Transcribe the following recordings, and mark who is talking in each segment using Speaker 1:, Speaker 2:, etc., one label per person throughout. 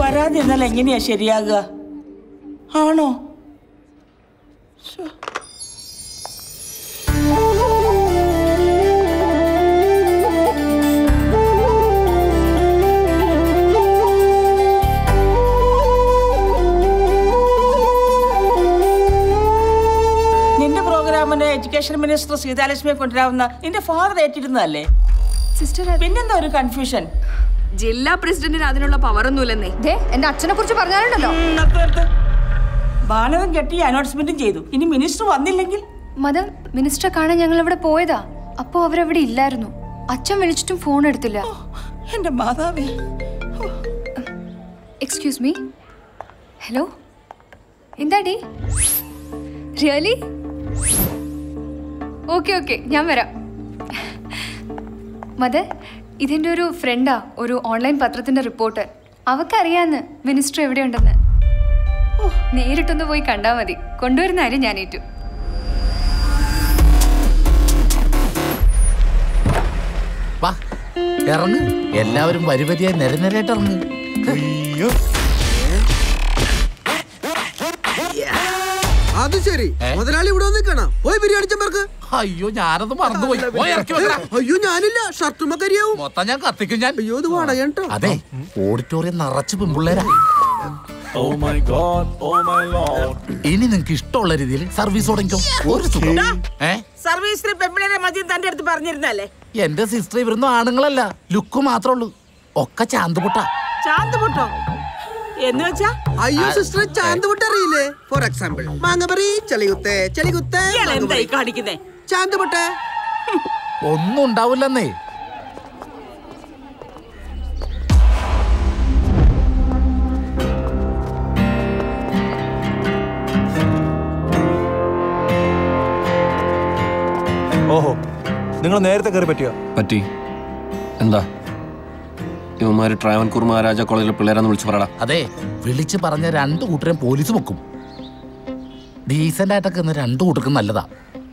Speaker 1: വരാതിരുന്നാൽ എങ്ങനെയാ ശരിയാകുക ആണോ ശ്ശോ. നിന്റെ പ്രോഗ്രാമിന് എഡ്യൂക്കേഷൻ മിനിസ്റ്റർ സീതാലക്ഷ്മിയെ കൊണ്ടുവരാവുന്ന നിന്റെ ഫാദർ ഏറ്റിരുന്നതല്ലേ
Speaker 2: സിസ്റ്റർ
Speaker 1: പിന്നെന്താ ഒരു കൺഫ്യൂഷൻ
Speaker 2: ജില്ലാ പ്രസിഡന്റിന് അതിനുള്ള പവർ ഒന്നുമില്ലെന്നേ
Speaker 3: ദേ എന്റെ അച്ഛനെ കുറിച്ച് പറഞ്ഞാലുണ്ടല്ലോ
Speaker 1: ബാനറും കെട്ടി അനൗൺസ്മെന്റും ചെയ്തു ഇനി മിനിസ്റ്റർ വന്നില്ലെങ്കിൽ
Speaker 3: മദം മിനിസ്റ്ററെ കാണാൻ ഞങ്ങൾ ഇവിടെ പോയതാ അപ്പോ അവരവിടെ ഇല്ലായിരുന്നു അച്ഛൻ വിളിച്ചിട്ടും ഫോൺ എടുത്തില്ല
Speaker 1: എന്റെ മാതാവേ
Speaker 3: എക്സ്ക്യൂസ് മീ ഹലോ എന്താടി റിയലി ഓക്കെ ഓക്കെ ഞാൻ വരാം മത ഇതെൻ്റെ ഒരു ഫ്രണ്ടാ ഒരു ഓൺലൈൻ പത്രത്തിന്റെ റിപ്പോർട്ടർ അവക്കറിയാന്ന് മിനിസ്റ്റർ എവിടെയുണ്ടെന്ന് നേരിട്ടൊന്ന് പോയി കണ്ടാ മതി കൊണ്ടുവരുന്ന കാര്യം ഞാൻ ഏറ്റു
Speaker 4: വാ ഇറങ്ങ് എല്ലാവരും വരിവരിയായി നിരനിരയായിട്ട് ഇറങ്ങ്
Speaker 5: അത് ശരി മുതലാളി ഇവിടെ നിൽക്കണം പോയി ബിരിയാണി ചെമ്പർക്ക്
Speaker 4: അയ്യോ ഞാനത് മറന്നുപോയി പോയി ഇറക്കി വെക്കടാ.
Speaker 5: അയ്യോ ഞാനില്ല ഷർട്ടുമ്മ കരിയാവും
Speaker 4: മൊത്തം ഞാൻ കത്തിക്കും ഞാൻ
Speaker 5: അയ്യോ ഇത് വാടക
Speaker 4: അതെ ഓഡിറ്റോറിയം നിറച്ച് പെൺപിള്ളേരാ ഇനി നിങ്ങക്ക് ഇഷ്ടമുള്ള രീതിയിൽ സർവീസ് തുടങ്ങിക്കോ ഒരു സുഖം ഏ
Speaker 1: സർവീസിന് പെമ്പിളരെ മതി തന്റെ അടുത്ത് പറഞ്ഞിരുന്നല്ലേ
Speaker 4: എന്റെ സിസ്റ്റർ ഇവരൊന്നും ആണുങ്ങളല്ല ലുക്ക് മാത്രമേ ഉള്ളൂ ഒക്കെ ചാന്തുപൊട്ട
Speaker 1: ചാന്ത് പൊട്ടോ എന്ന് വെച്ചാ
Speaker 5: അയ്യോ സിസ്റ്റർ ചാന്തുപൊട്ട് അറിയില്ലേ ഫോർ എക്സാമ്പിൾ മാങ്ങപറി ചളികുത്തേ ചളികുത്തേ
Speaker 1: ഇയാൾ എന്തായി കാണിക്കുന്നേ
Speaker 5: ചാന്തുപൊട്ടെ
Speaker 4: ഒന്നും ഉണ്ടാവില്ലെന്നേ
Speaker 6: ഓഹോ നിങ്ങൾ നേരത്തെ കയറി പറ്റിയോ
Speaker 7: പറ്റി എന്താ ഇവന്മാര് ട്രാവൻകൂർ മഹാരാജ കോളേജിലെ പിള്ളേരാന്ന് വിളിച്ചു പറയടാ
Speaker 4: അതെ വിളിച്ച് പറഞ്ഞ രണ്ടു കൂട്ടരെയും പോലീസ് വെക്കും ഡീസന്റ് ആയിട്ടൊക്കെ ഇന്ന് രണ്ടു കൂട്ടർക്കും നല്ലതാ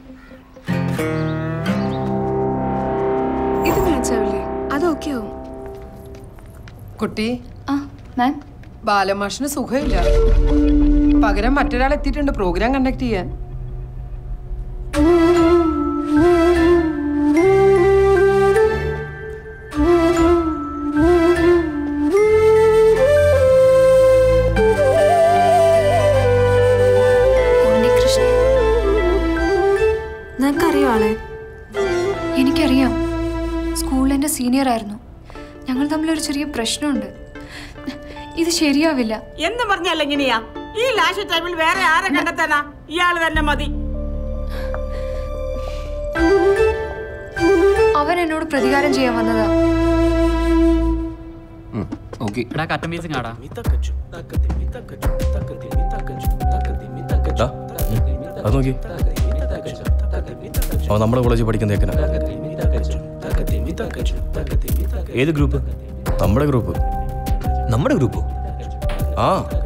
Speaker 2: ഇത് മാച്ച് ആവില്ലേ അത് ഓക്കെ ആവും
Speaker 8: കുട്ടി
Speaker 3: ആ മാം
Speaker 8: ബാലമാഷിന് സുഖമില്ല പകരം മറ്റൊരാൾ എത്തിയിട്ടുണ്ട് പ്രോഗ്രാം കണ്ടക്ട് ചെയ്യാൻ
Speaker 3: ഉണ്ണികൃഷ്ണൻ
Speaker 2: നിനക്കറിയോ ആളെ
Speaker 3: എനിക്കറിയാം സ്കൂളിൽ എൻ്റെ സീനിയർ ആയിരുന്നു ഞങ്ങൾ തമ്മിലൊരു ചെറിയ പ്രശ്നമുണ്ട് ഇത് ശരിയാവില്ല
Speaker 1: എന്ന് പറഞ്ഞാൽ എങ്ങനെയാ ഈ ലാസ്റ്റ് ടൈമിൽ വേറെ ആരെ കണ്ടെത്താനാ ഇയാള് തന്നെ മതി
Speaker 3: അവൻ എന്നോട് പ്രതികാരം ചെയ്യാൻ വന്നതാ
Speaker 7: ഓക്കെ
Speaker 6: അത് നോക്കി അവൻ നമ്മുടെ കോളേജിൽ പഠിക്കുന്ന ഏക്കന ഏത് ഗ്രൂപ്പ് നമ്മുടെ ഗ്രൂപ്പ് നമ്മുടെ ഗ്രൂപ്പ് ആ